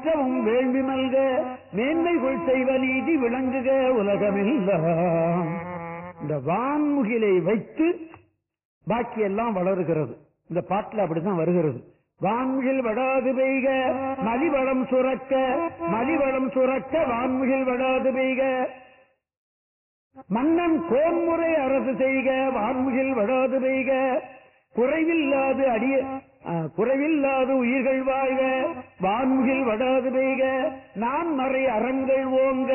உற்சவம் வேள்வி மல்க மேன்மை கொள் செய்வ நீதி விளங்குக உலகமெல்லாம் இந்த வான்முகிலை வைத்து பாக்கி எல்லாம் வளருகிறது இந்த பாட்டுல அப்படித்தான் வருகிறது வான்முகில் வடாது பெய்க மலிவளம் சுரக்க மலிவளம் சுரக்க வான்முகில் வடாது பெய்க மன்னன் கோன்முறை அரசு செய்க வான்முகில் வடாது பெய்க குறைவில்லாது அடிய ஆ, குறைவில்லாது உயிர்கள் வாழ்க வான்முகில் வடாது பெய்க நான் மறை அறங்கள் ஓங்க